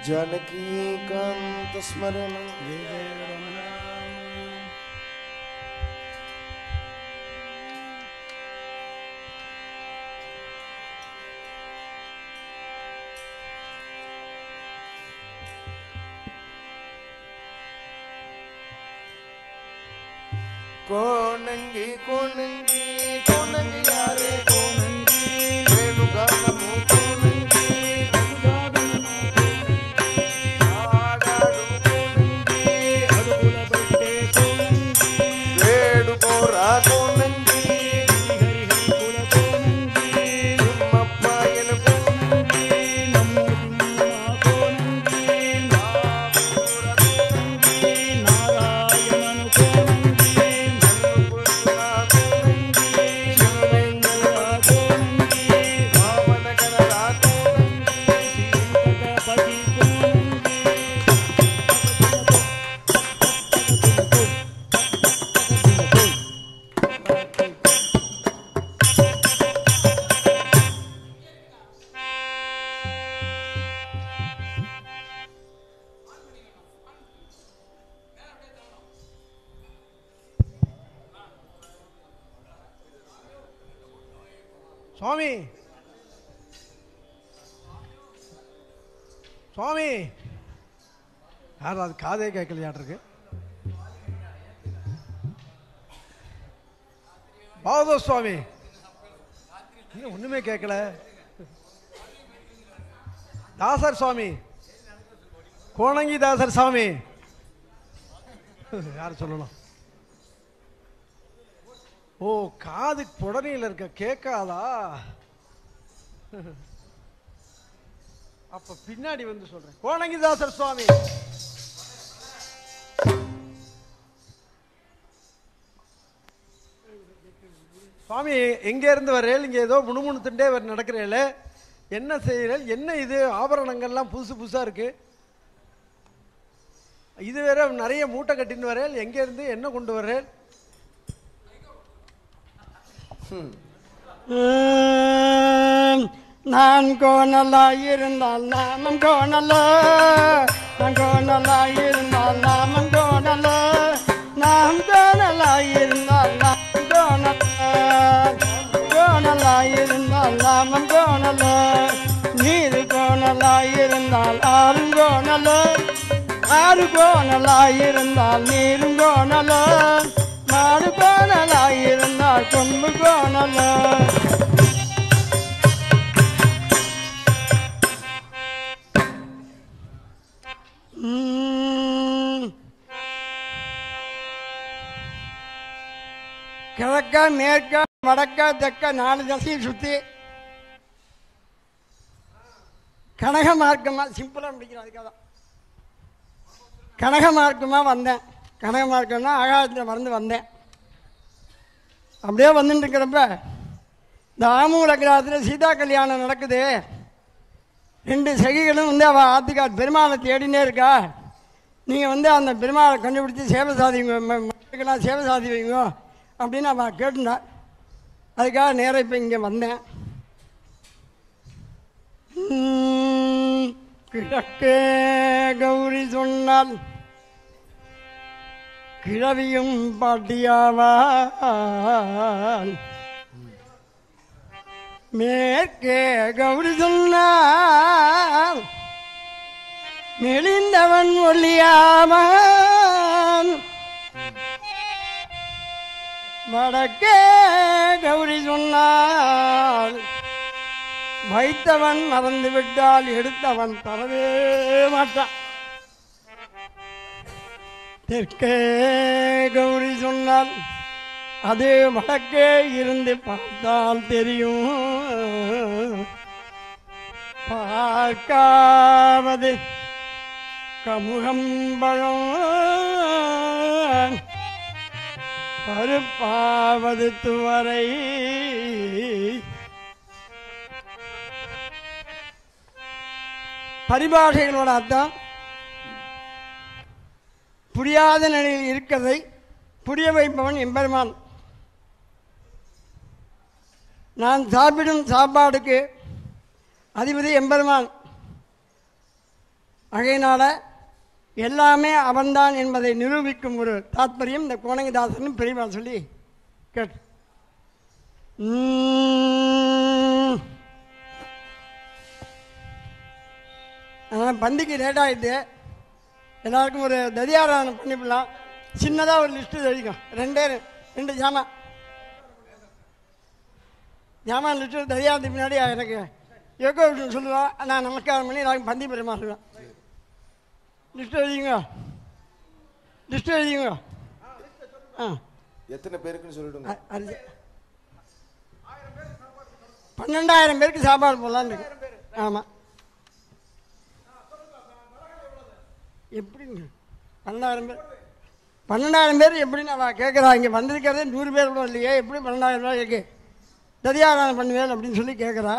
जानकीकान्तस्मरण கோணங்கி கோணங்கி கோணங்கி யாரே கோணங்கி வேணுகானமு கோணங்கி ஆடாடு கோணங்கி వేడు కోరా కోనంగి తిమ్మప్పాయన కోనంగి నన్నుపుల్లా కోనంగి శివలింగల కోనంగి భావనగర కోనంగి சுவாமி சுவாமி யார் அது காதே கேட்கலையாட்டிருக்கு பாவதோ சுவாமி இன்னும் ஒண்ணுமே கேட்கல தாசர் சுவாமி கோணங்கி தாசர் சாமி யார் சொல்லணும் ஓ காது புடனையில் இருக்க கேட்காதா அப்ப பின்னாடி வந்து சொல்றேன் கோணங்கிதாசர் சுவாமி சுவாமி எங்க இருந்து வரேல் இங்க ஏதோ முணுமுணுத்துட்டே வர நடக்கிறேல என்ன செய்யறேன் என்ன இது ஆபரணங்கள்லாம் புதுசு புதுசா இருக்கு இது வேற நிறைய மூட்டை கட்டின்னு வரேன் எங்க இருந்து என்ன கொண்டு வரேன் ஆம், நான் கோணலாயிருந்தால் நாமம் கோணல நான் கோணலாயிருந்தால் நாமம் கோணல நாம் கோணலாயிருந்தால் நாமம் கோணல கோணலாயிருந்தால் நாமம் கோணல நீரு கோணலாயிருந்தால் ஆறும் கோணல ஆறு கோணலாயிருந்தால் நீரும் கோணல மாடு கோணலாயிருந்தால் கொம்பு கோணல உம். கிழக்க மேற்க வடக்க தெற்க நாலு திசையும் சுத்தி கனக மார்க்கமா சிம்பிளா முடிக்கிறோம் அதுக்காக தான் கனக மார்க்கமா வந்தேன் கனக மார்க்கம்னா ஆகாயத்தில் மறந்து வந்தேன் அப்படியே வந்துட்டு இருக்கிறப்ப இந்த ஆமூல கிராமத்தில் சீதா கல்யாணம் நடக்குது ரெண்டு சகிகளும் வந்து அவள் ஆத்துக்கார் பெருமாளை தேடினே இருக்கா நீங்கள் வந்து அந்த பெருமாளை கண்டுபிடிச்சி சேவை சாதிங்க ம- மக்களுக்கெல்லாம் சேவை சாதி வைங்க அப்படின்னு அவள் கேட்டுண்டா அதுக்காக நேராக இப்போ இங்கே வந்தேன் உம், கிழக்கே கௌரி சொன்னால் கிழவியும் பாட்டியாவான் மேற்கே கௌரி சொன்னான் மெலிந்தவன் ஒல்லியாமன் வடக்கே கௌரி சொன்னால் வைத்தவன் மறந்து விட்டால் எடுத்தவன் தரவே மாட்டான் தெற்கே கௌரி சொன்னால் அது வடக்கே இருந்து பார்த்தால் தெரியும் பார்க்காவது கமுகம்பழம் பருப்பாவது துவரை பரிபாஷைகளோட அர்த்தம் புரியாத நிலையில் இருக்கிறதை புரிய வைப்பவன் எம்பெருமான் நான் சாப்பிடும் சாப்பாடுக்கு அதிபதி எம்பெருமான் ஆகையினால எல்லாமே அவன்தான் என்பதை நிரூபிக்கும் ஒரு தாத்பரியம் இந்த கோணங்கிதாசன் பெரியவா சொல்லி கேட்டு உம். அதனால் பந்திக்கு லேட் ஆகிட்டு எல்லாருக்கும் ஒரு ததியாராதனை பண்ணிவிடலாம் சின்னதாக ஒரு லிஸ்ட்டு எழுதிக்கும் ரெண்டே ரெ- ரெண்டு ஜாமான் ஜாமான் லிஸ்ட்டு ததியாரத்துக்கு பின்னாடி எனக்கு யோகா விஷயம் சொல்லுவான் நான் நமஸ்காரம் பண்ணி எல்லாருக்கும் பந்தி பெருமாறுவேன் லிஸ்ட் எழுதிங்க லிஸ்ட் எழுதிங்க ஆ எத்தனை பேருக்குன்னு சொல்லிடுங்க அ- அது பன்னெண்டாயிரம் பேருக்கு சாப்பாடு போடலான்னு இருக்கு ஆமாம் எப்படிங்க பன்னெண்டாயிரம் பேர் பன்னெண்டாயிரம் பேர் எப்படின்னு அவள் கேட்குறா இங்கே வந்திருக்கிறதே நூறு பேர் கூட இல்லையே எப்படி பன்னெண்டாயிரம் ரூபாய் இருக்கு ததியாராதனை பண்ணுவேன் அப்படின்னு சொல்லி கேட்குறா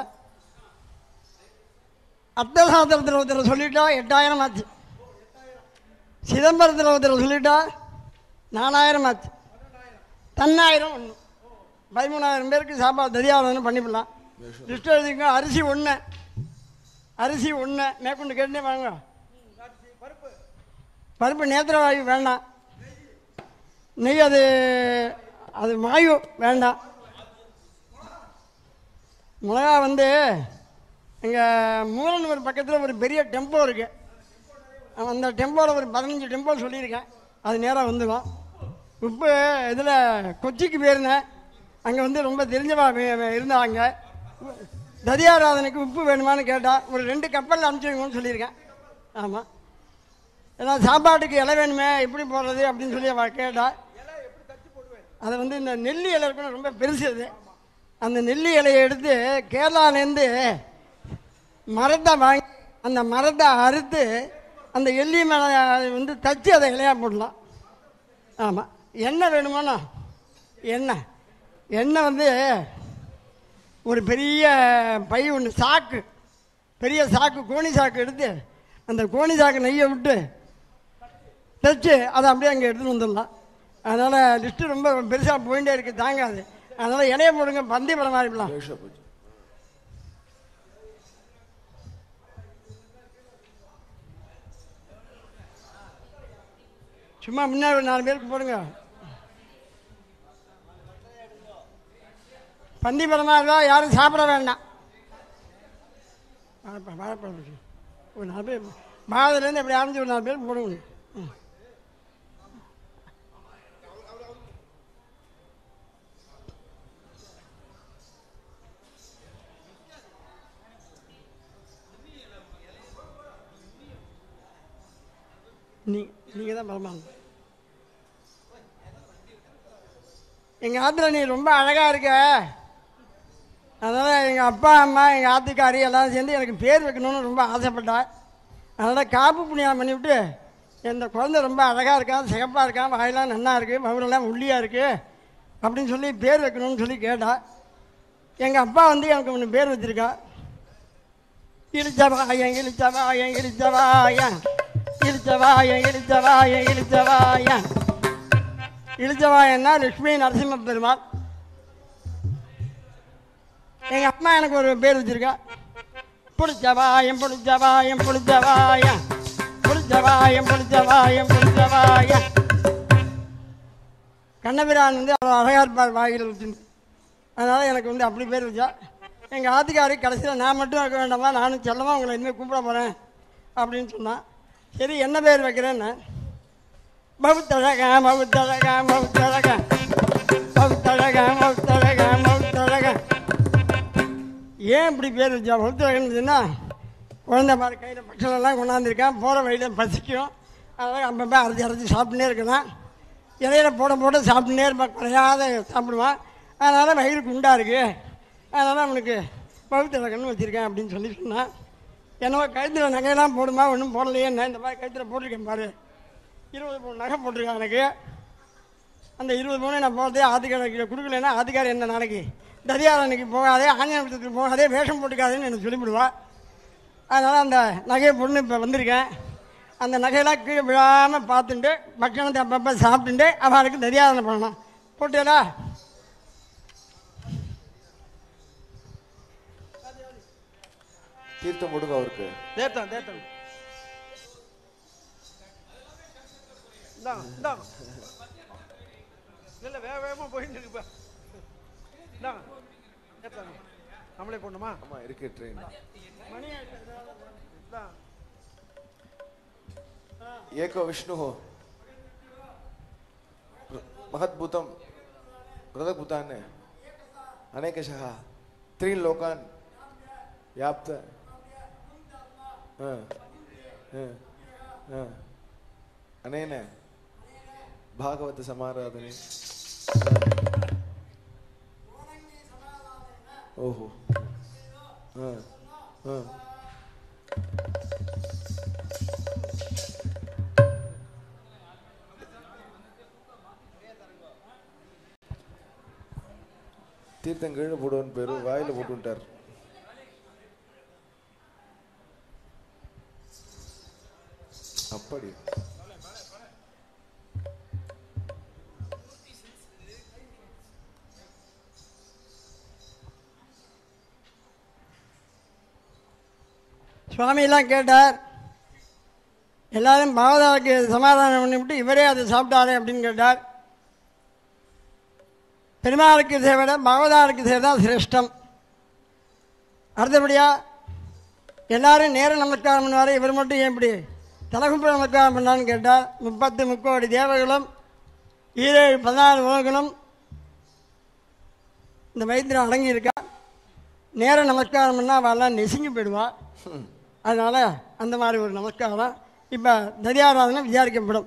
அர்த்தசாஸ்திரத்தில் ஒருத்தர் சொல்லிட்டா எட்டாயிரம் ஆச்சு சிதம்பரத்தில் ஒருத்தர் சொல்லிட்டா நாலாயிரம் ஆச்சு தன்னாயிரம் ஒன்று பதிமூணாயிரம் பேருக்கு சாப்பாடு ததியாராதனை பண்ணிவிடலாம் லிஸ்ட் எழுதிங்க அரிசி ஒன்று அரிசி ஒன்று மேற்கொண்டு கேட்டுனே வாங்க பருப்பு நேத்திரவாயு வேண்டாம் நெய் அது அது மாயு வேண்டாம் மிளகா வந்து எங்கள் மூலனூர் பக்கத்தில் ஒரு பெரிய டெம்போ இருக்குது அந்த டெம்போவில் ஒரு பதினஞ்சு டெம்போ சொல்லியிருக்கேன் அது நேராக வந்துடும் உப்பு இதில் கொச்சிக்கு போயிருந்தேன் அங்கே வந்து ரொம்ப தெரிஞ்சவா வே- வே- இருந்தாங்க ததியாராதனைக்கு உப்பு வேணுமான்னு கேட்டா ஒரு ரெண்டு கப்பலில் அனுப்பிச்சிருங்கன்னு சொல்லியிருக்கேன் ஆமாம் ஏன்னா சாப்பாட்டுக்கு இலை வேணுமே எப்படி போடுறது அப்படின்னு சொல்லி அவள் கேட்டா அதை வந்து இந்த நெல்லி இலை இருக்கணும் ரொம்ப பெருசு அது அந்த நெல்லி இலையை எடுத்து கேரளாலேருந்து மரத்தை வாங்கி அந்த மரத்தை அறுத்து அந்த எள்ளி மேலே வந்து தச்சு அதை இலையாக போடலாம் ஆமாம் எண்ணெய் வேணுமாண்ணா எண்ணெய் எண்ணெய் வந்து ஒரு பெரிய பை ஒன்று சாக்கு பெரிய சாக்கு கோணி சாக்கு எடுத்து அந்த கோணி சாக்கு நெய்யை விட்டு தைச்சு அதை அப்படியே அங்கே எடுத்துகிட்டு வந்துடலாம் அதனால் லிஸ்ட்டு ரொம்ப பெருசாக போயிட்டே இருக்குது தாங்காது அதனால் இலைய போடுங்க பந்தி படம் மாதிரிலாம் லேசா போச்சு சும்மா முன்னாடி ஒரு நாலு பேருக்கு போடுங்க பந்தி படமாக இருந்தால் யாரும் சாப்பிட வேண்டாம் வாழைப்பழம் வாழைப்பழம் இருக்கு. ஒரு நாலு பேர் பாதிலேருந்து எப்படி ஆரம்பிச்சு ஒரு நாலு பேர் போடுங்க ம். நீ நீங்கள் தான் பரமாங்க எங்கள் ஆத்துல நீ ரொம்ப அழகாக இருக்க அதனால் எங்கள் அப்பா அம்மா எங்கள் ஆத்துக்காரி எல்லாரும் சேர்ந்து எனக்கு பேர் வைக்கணும்னு ரொம்ப ஆசைப்பட்டா அதனால் காப்பு புண்ணியம் பண்ணிவிட்டு இந்த குழந்தை ரொம்ப அழகாக இருக்கான் சிகப்பாக இருக்கான் வாயெல்லாம் நன்னா இருக்குது மவுரெல்லாம் உள்ளியாக இருக்குது அப்படின்னு சொல்லி பேர் வைக்கணும்னு சொல்லி கேட்டா எங்கள் அப்பா வந்து எனக்கு ஒன்று பேர் வச்சுருக்கா இழிச்சவாயன் இழிச்சவாயன் இழிச்சவாயன் இழிச்சவாயன் இழிச்சவாயன் இழிச்சவாயன் இழிச்சவாயன்னா லட்சுமி நரசிம்ம பெருமாள் எங்கள் அம்மா எனக்கு ஒரு பேர் வச்சிருக்கா புடிச்சவாயம் புடிச்சவாயம் புடிச்சவாயம் புடிச்சவாயம் புடிச்சவாயம் புடிச்சவாயம் கண்ணபிரான் வந்து அவ்வளோ அழகா இருப்பார் வாயில் வச்சுன்னு அதனால் எனக்கு வந்து அப்படி பேர் வச்சா எங்கள் ஆத்துக்காரி கடைசியில் நான் மட்டும் இருக்க வேண்டாமா நானும் செல்லமாக உங்களை இனிமேல் கூப்பிட போகிறேன் அப்படின்னு சொன்னான் சரி என்ன பேர் வைக்கிறேன்னு பௌத்தழகா பௌத்தழகா பௌத்தழகா பௌத்தழகா பௌத்தழகா பௌத்தழகா ஏன் இப்படி பேர் வச்சா பௌத்தழகன்னு சொன்னால் குழந்தை மாதிரி கையில் பட்சமெல்லாம் கொண்டாந்துருக்கான் போகிற வழியில் பசிக்கும் அதனால் அப்பப்போ அரைச்சி அரைச்சி சாப்பிட்டுனே இருக்கலாம் இலையில போட போட சாப்பிட்டுனே இருப்பான் குறையாத சாப்பிடுவான் அதனால் வயிறு குண்டாக இருக்குது அதனால் அவனுக்கு பௌத்தழகன்னு வச்சுருக்கேன் அப்படின்னு சொல்லி சொன்னான் என்னவோ கழுத்தில் நகையெல்லாம் போடுமா ஒன்றும் போடலையே என்ன இந்த மாதிரி கழுத்தில் போட்டிருக்கேன் பாரு இருபது பவுன் நகை போட்டிருக்கான் எனக்கு அந்த இருபது பவுனை நான் போகிறதே ஆதிக்காரருக்கு கொடுக்கலன்னா ஆதிக்காரர் என்ன நாளைக்கு தரியாதனைக்கு போகாதே ஆஞ்சநேயத்துக்கு போகாதே வேஷம் போட்டுக்காதேன்னு எனக்கு சொல்லிவிடுவா அதனால் அந்த நகையை பொண்ணு இப்போ வந்திருக்கேன் அந்த நகையெல்லாம் கீழே விழாமல் பார்த்துட்டு பட்சணத்தை அப்பப்போ சாப்பிட்டுட்டு அவளுக்கு தரியாதனை பண்ணணும் போட்டியலா தீர்த்தம் கொடுங்க அவருக்கு தேர்த்தம் தேர்த்தம் இந்தாங்க இந்தாங்க இல்லை வேக வேகமாக போயிட்டு இருக்கு இப்போ இந்தாங்க ஏத்தாங்க நம்மளே போடணுமா ஆமா இருக்கு ட்ரெயின் மணி ஆயிடுச்சு. இந்தாங்க ஏகோ விஷ்ணு महद्भुतं हृदभूतान् अनेकशः त्रीन् लोकान् व्याप्त हा, हा, हा. अनेन भागवतसमाराधने ओहो हा, हा. தீர்த்தம் கீழே போடுவன் பேரு வாயில போட்டு விட்டார் அப்படி சுவாமியெல்லாம் கேட்டார் எல்லாரும் பாவதாவுக்கு சமாதானம் பண்ணிவிட்டு இவரே அதை சாப்பிட்டாரே அப்படின்னு கேட்டார் பெருமாளுக்கு இதை விட பகவதாருக்கு செய்தான் சிரேஷ்டம் அடுத்தபடியாக எல்லாரும் நேர நமஸ்காரம் பண்ணுவார் இவர் மட்டும் ஏன் இப்படி தலகும்பு நமஸ்காரம் பண்ணான்னு கேட்டால் முப்பத்து முக்கோடி தேவர்களும் ஈரேழு பதினாலு உலகளும் இந்த வயிற்றில் அடங்கியிருக்கா நேர நமஸ்காரம் பண்ணால் அவெல்லாம் நெசுங்கி போயிடுவா அதனால் அந்த மாதிரி ஒரு நமஸ்காரம் இப்போ தரியாராதனை விசாரிக்கப்படும்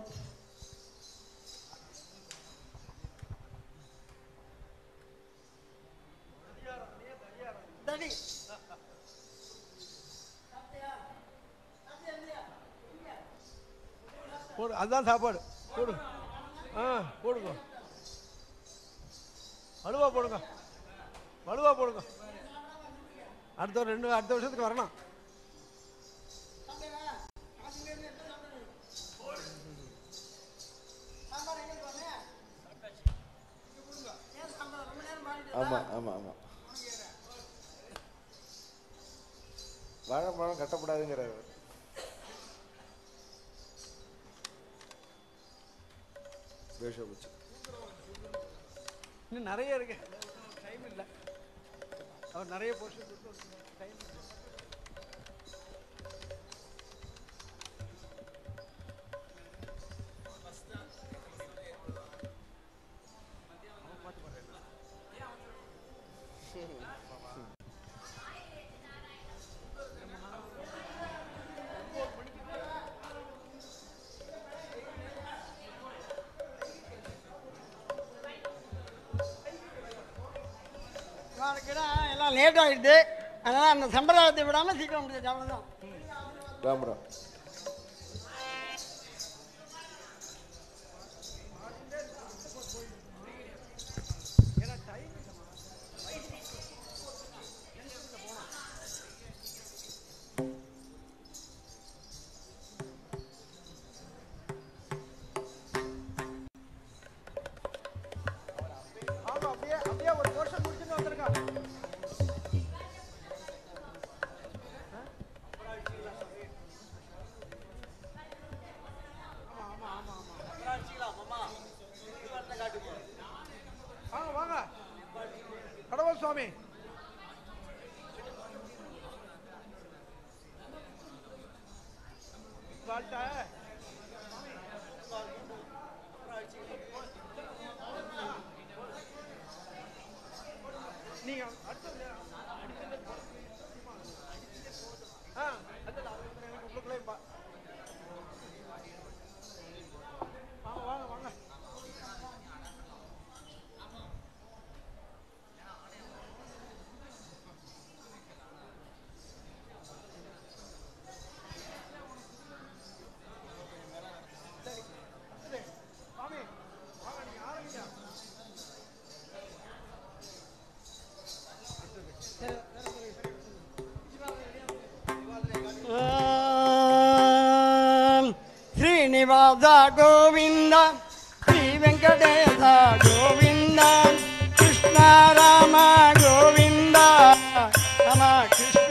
போடு அதுதான் சாப்பாடு போடு ஆ போடுங்க வலுவா போடுங்க வலுவா போடுங்க அடுத்த ஒரு ரெண்டு அடுத்த வருஷத்துக்கு வரணும் ஆமா ஆமா ஆமா வாழைப்பழம் கட்டப்படாதுங்கிறாரு வேஷபுச்சு இன்னும் நிறைய இருக்கு டைம் இல்லை அவர் நிறைய போர்ஷன் டைம் இவனுக்குதான் எல்லாம் லேட் ஆகிடுது அதனால் அந்த சம்பிரதாயத்தை விடாமல் சீக்கிரம் முடிஞ்சிச்சு அவ்வளோதான் ராம் ராம் ஆமா அப்படியே அப்படியே ஒரு போர்ஷன் முடிச்சுட்டு வந்திருக்கா வாங்க வாங்க கடவுள் சுவாமி வாழ்த்தா நீங்க அடுத்தது ஆ அது எனக்கு உள்ளுக்குள்ளே பா வாங்க வாங்க வாங்க சரி அடுத்தது சாமி வாங்க நீங்க ஆரம்பிங்க ஓம் ಶ್ರೀನಿವಾಸ ಗೋವಿಂದ ಶ್ರೀ ವೆಂಕಟೇಶ ಗೋವಿಂದ ಕೃಷ್ಣ ರಾಮ ಗೋವಿಂದ ರಾಮ ಕೃಷ್ಣ